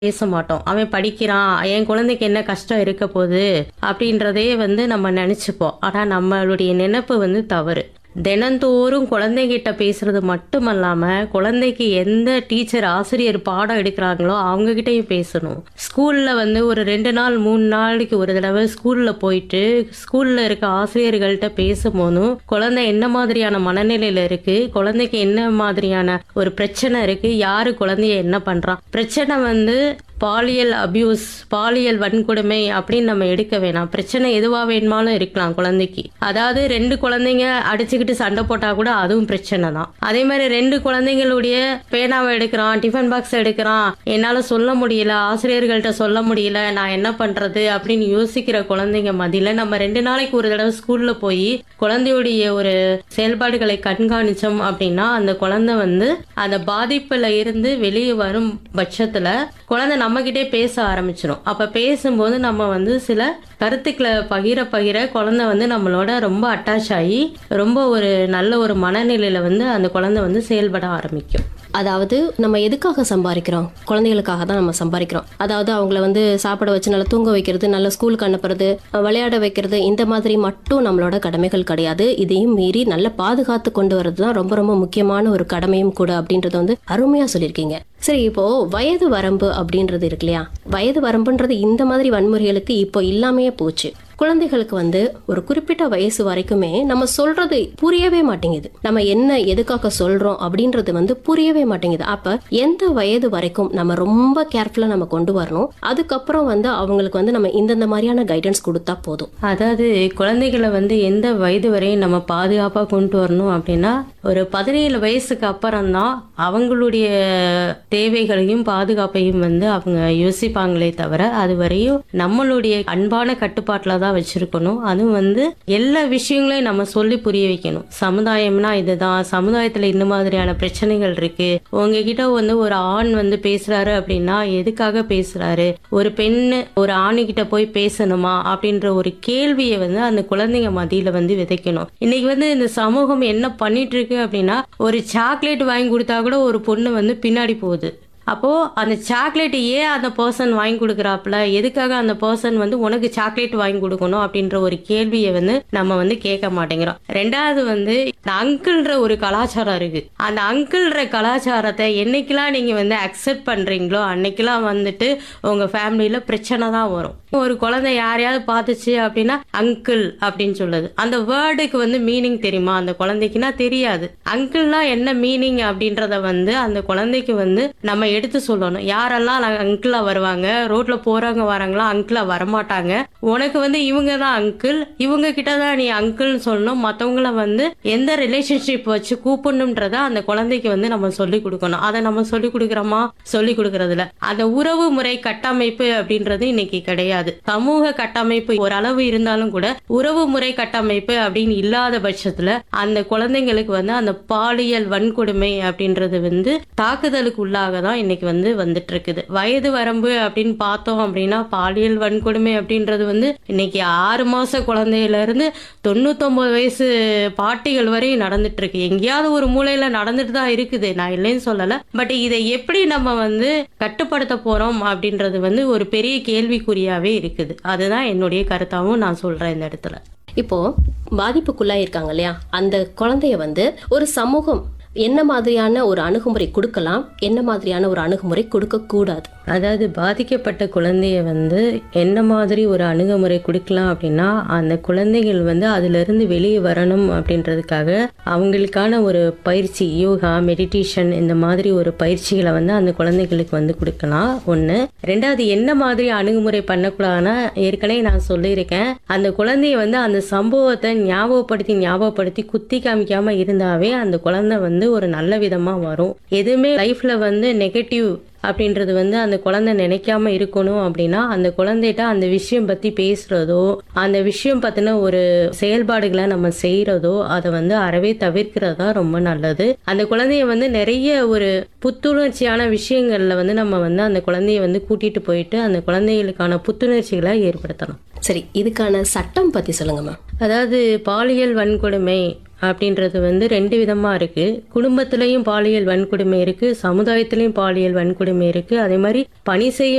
பேச மாட்டோம் அவன் படிக்கிறான் என் குழந்தைக்கு என்ன கஷ்டம் இருக்க போகுது அப்படின்றதே வந்து நம்ம நினைச்சுப்போம் ஆனா நம்மளுடைய நினைப்பு வந்து தவறு தினந்தோறும் குழந்தைகிட்ட பேசுறது மட்டுமல்லாம குழந்தைக்கு எந்த டீச்சர் ஆசிரியர் பாடம் எடுக்கிறாங்களோ அவங்க கிட்டயும் பேசணும் ஸ்கூல்ல வந்து ஒரு ரெண்டு நாள் மூணு நாளைக்கு ஒரு தடவை ஸ்கூல்ல போயிட்டு ஸ்கூல்ல இருக்க ஆசிரியர்கள்ட்ட பேசும்போதும் குழந்தை என்ன மாதிரியான மனநிலையில இருக்கு குழந்தைக்கு என்ன மாதிரியான ஒரு பிரச்சனை இருக்கு யாரு குழந்தைய என்ன பண்றான் பிரச்சனை வந்து பாலியல் அபியூஸ் பாலியல் வன்கொடுமை அப்படின்னு நம்ம எடுக்க வேணாம் பிரச்சனை எதுவா வேணுமாலும் இருக்கலாம் குழந்தைக்கு அதாவது ரெண்டு குழந்தைங்க அடிச்சுக்கிட்டு சண்டை போட்டா கூட அதுவும் பிரச்சனை தான் அதே மாதிரி ரெண்டு குழந்தைங்களுடைய பேனாவை எடுக்கிறான் டிஃபன் பாக்ஸ் எடுக்கிறான் என்னால சொல்ல முடியல ஆசிரியர்கள்ட்ட சொல்ல முடியல நான் என்ன பண்றது அப்படின்னு யோசிக்கிற குழந்தைங்க மத்தியில நம்ம ரெண்டு நாளைக்கு ஒரு தடவை ஸ்கூல்ல போய் குழந்தையுடைய ஒரு செயல்பாடுகளை கண்காணிச்சோம் அப்படின்னா அந்த குழந்தை வந்து அந்த பாதிப்புல இருந்து வெளியே வரும் பட்சத்துல குழந்தை நம்ம கிட்டே பேச ஆரம்பிச்சிடும் அப்ப பேசும்போது நம்ம வந்து சில கருத்துக்களை பகிர பகிர குழந்தை வந்து நம்மளோட ரொம்ப அட்டாச் ஆகி ரொம்ப ஒரு நல்ல ஒரு மனநிலையில வந்து அந்த குழந்தை வந்து செயல்பட ஆரம்பிக்கும் அதாவது நம்ம எதுக்காக சம்பாதிக்கிறோம் குழந்தைகளுக்காக தான் நம்ம சம்பாதிக்கிறோம் அதாவது அவங்கள வந்து சாப்பிட வச்சு நல்லா தூங்க வைக்கிறது நல்ல ஸ்கூலுக்கு அனுப்புறது விளையாட வைக்கிறது இந்த மாதிரி மட்டும் நம்மளோட கடமைகள் கிடையாது இதையும் மீறி நல்ல பாதுகாத்து கொண்டு வர்றது தான் ரொம்ப ரொம்ப முக்கியமான ஒரு கடமையும் கூட அப்படின்றத வந்து அருமையா சொல்லியிருக்கீங்க சரி இப்போ வயது வரம்பு அப்படின்றது இருக்கு இல்லையா வயது வரம்புன்றது இந்த மாதிரி வன்முறைகளுக்கு இப்போ இல்லாமையே போச்சு குழந்தைகளுக்கு வந்து ஒரு குறிப்பிட்ட வயசு வரைக்குமே நம்ம சொல்றது புரியவே மாட்டேங்குது நம்ம என்ன எதுக்காக சொல்றோம் அப்படின்றது வந்து புரியவே மாட்டேங்குது அப்ப எந்த வயது வரைக்கும் நம்ம ரொம்ப கேர்ஃபுல்லா நம்ம கொண்டு வரணும் அதுக்கப்புறம் வந்து அவங்களுக்கு வந்து நம்ம இந்தந்த மாதிரியான கைடன்ஸ் கொடுத்தா போதும் அதாவது குழந்தைகளை வந்து எந்த வயது வரையும் நம்ம பாதுகாப்பாக கொண்டு வரணும் அப்படின்னா ஒரு பதினேழு வயசுக்கு அப்புறம் தான் அவங்களுடைய தேவைகளையும் பாதுகாப்பையும் வந்து அவங்க யோசிப்பாங்களே தவிர அது வரையும் நம்மளுடைய அன்பான கட்டுப்பாட்டில் தான் வச்சிருக்கணும் அதுவும் வந்து எல்லா விஷயங்களையும் நம்ம சொல்லி புரிய வைக்கணும் சமுதாயம்னா இதுதான் சமுதாயத்தில் இந்த மாதிரியான பிரச்சனைகள் இருக்கு உங்ககிட்ட வந்து ஒரு ஆண் வந்து பேசுறாரு அப்படின்னா எதுக்காக பேசுறாரு ஒரு பெண்ணு ஒரு ஆணுகிட்ட போய் பேசணுமா அப்படின்ற ஒரு கேள்வியை வந்து அந்த குழந்தைங்க மத்தியில வந்து விதைக்கணும் இன்னைக்கு வந்து இந்த சமூகம் என்ன பண்ணிட்டு இருக்கு அப்படின்னா ஒரு சாக்லேட் வாங்கி கொடுத்தா கூட ஒரு பொண்ணு வந்து பின்னாடி போகுது அப்போ அந்த சாக்லேட் ஏன் அந்த பர்சன் வாங்கி கொடுக்குறாப்புல எதுக்காக அந்த பர்சன் வந்து உனக்கு சாக்லேட் வாங்கி கொடுக்கணும் அப்படின்ற ஒரு கேள்வியை வந்து நம்ம வந்து கேட்க மாட்டேங்கிறோம் ரெண்டாவது வந்து இந்த அங்கிள்ன்ற ஒரு கலாச்சாரம் இருக்கு அந்த அங்கிள்ன்ற கலாச்சாரத்தை என்னைக்கெல்லாம் நீங்க வந்து அக்செப்ட் பண்றீங்களோ அன்னைக்கெல்லாம் வந்துட்டு உங்க ஃபேமிலியில பிரச்சனை தான் வரும் ஒரு குழந்தை யாரையாவது பார்த்துச்சு அப்படின்னா அங்கிள் அப்படின்னு சொல்லுது அந்த வேர்டுக்கு வந்து மீனிங் தெரியுமா அந்த குழந்தைக்குன்னா தெரியாது அங்கிள்னா என்ன மீனிங் அப்படின்றத வந்து அந்த குழந்தைக்கு வந்து நம்ம எடுத்து சொல்லணும் யாரெல்லாம் அங்கிளா வருவாங்க ரோட்ல போறவங்க வராங்களா அங்கிளா வரமாட்டாங்க உனக்கு வந்து இவங்க தான் அங்கிள் இவங்க கிட்ட தான் நீ அங்கிள்னு சொல்லணும் மத்தவங்கள வந்து எந்த ரிலேஷன்ஷிப் வச்சு கூப்பிடணும்ன்றத அந்த குழந்தைக்கு வந்து நம்ம சொல்லி கொடுக்கணும் அதை நம்ம சொல்லி கொடுக்குறோமா சொல்லி கொடுக்கறதுல அந்த உறவு முறை கட்டமைப்பு அப்படின்றது இன்னைக்கு கிடையாது சமூக கட்டமைப்பு ஓரளவு இருந்தாலும் கூட உறவு முறை கட்டமைப்பு அப்படின்னு இல்லாத பட்சத்துல அந்த குழந்தைங்களுக்கு வந்து அந்த பாலியல் வன்கொடுமை அப்படின்றது வந்து தாக்குதலுக்கு உள்ளாக தான் இன்னைக்கு வந்து வந்துட்டு இருக்குது வயது வரம்பு அப்படின்னு பார்த்தோம் அப்படின்னா பாலியல் வன்கொடுமை அப்படின்றது வந்து இன்னைக்கு ஆறு மாச குழந்தையில இருந்து தொண்ணூத்தொன்பது வயசு பாட்டிகள் வரையும் நடந்துட்டு இருக்கு எங்கேயாவது ஒரு மூலையில நடந்துட்டு தான் இருக்குது நான் இல்லைன்னு சொல்லல பட் இதை எப்படி நம்ம வந்து கட்டுப்படுத்த போறோம் அப்படின்றது வந்து ஒரு பெரிய கேள்விக்குறியாவே இருக்குது அதுதான் என்னுடைய கருத்தாவும் நான் சொல்றேன் இந்த இடத்துல இப்போ பாதிப்புக்குள்ளாயிருக்காங்க இல்லையா அந்த குழந்தைய வந்து ஒரு சமூகம் என்ன மாதிரியான ஒரு அணுகுமுறை கொடுக்கலாம் என்ன மாதிரியான ஒரு அணுகுமுறை கொடுக்க கூடாது அதாவது பாதிக்கப்பட்ட குழந்தைய வந்து என்ன மாதிரி ஒரு அணுகுமுறை கொடுக்கலாம் அப்படின்னா அந்த குழந்தைகள் வந்து அதிலிருந்து வெளியே வரணும் அப்படின்றதுக்காக அவங்களுக்கான ஒரு பயிற்சி யோகா மெடிடேஷன் இந்த மாதிரி ஒரு பயிற்சிகளை வந்து அந்த குழந்தைகளுக்கு வந்து கொடுக்கலாம் ஒன்று ரெண்டாவது என்ன மாதிரி அணுகுமுறை பண்ணக்கூடாதுன்னா ஏற்கனவே நான் சொல்லியிருக்கேன் அந்த குழந்தைய வந்து அந்த சம்பவத்தை ஞாபகப்படுத்தி ஞாபகப்படுத்தி குத்தி காமிக்காம இருந்தாவே அந்த குழந்தை வந்து ஒரு நல்ல விதமா வரும் எதுவுமே லைஃப்ல வந்து நெகட்டிவ் அப்படின்றது வந்து அந்த குழந்தை நினைக்காம இருக்கணும் அப்படின்னா அந்த குழந்தைகிட்ட அந்த விஷயம் பத்தி பேசுறதோ அந்த விஷயம் பத்தின ஒரு செயல்பாடுகளை நம்ம செய்யறதோ அதை வந்து அறவே தவிர்க்கிறதா ரொம்ப நல்லது அந்த குழந்தைய வந்து நிறைய ஒரு புத்துணர்ச்சியான விஷயங்கள்ல வந்து நம்ம வந்து அந்த குழந்தைய வந்து கூட்டிட்டு போயிட்டு அந்த குழந்தைகளுக்கான புத்துணர்ச்சிகளை ஏற்படுத்தணும் சரி இதுக்கான சட்டம் பத்தி சொல்லுங்க மேம் அதாவது பாலியல் வன்கொடுமை அப்படின்றது வந்து ரெண்டு விதமா இருக்கு குடும்பத்திலையும் பாலியல் வன்கொடுமை இருக்கு சமுதாயத்திலையும் பாலியல் வன்கொடுமை இருக்கு அதே மாதிரி பணி செய்யும்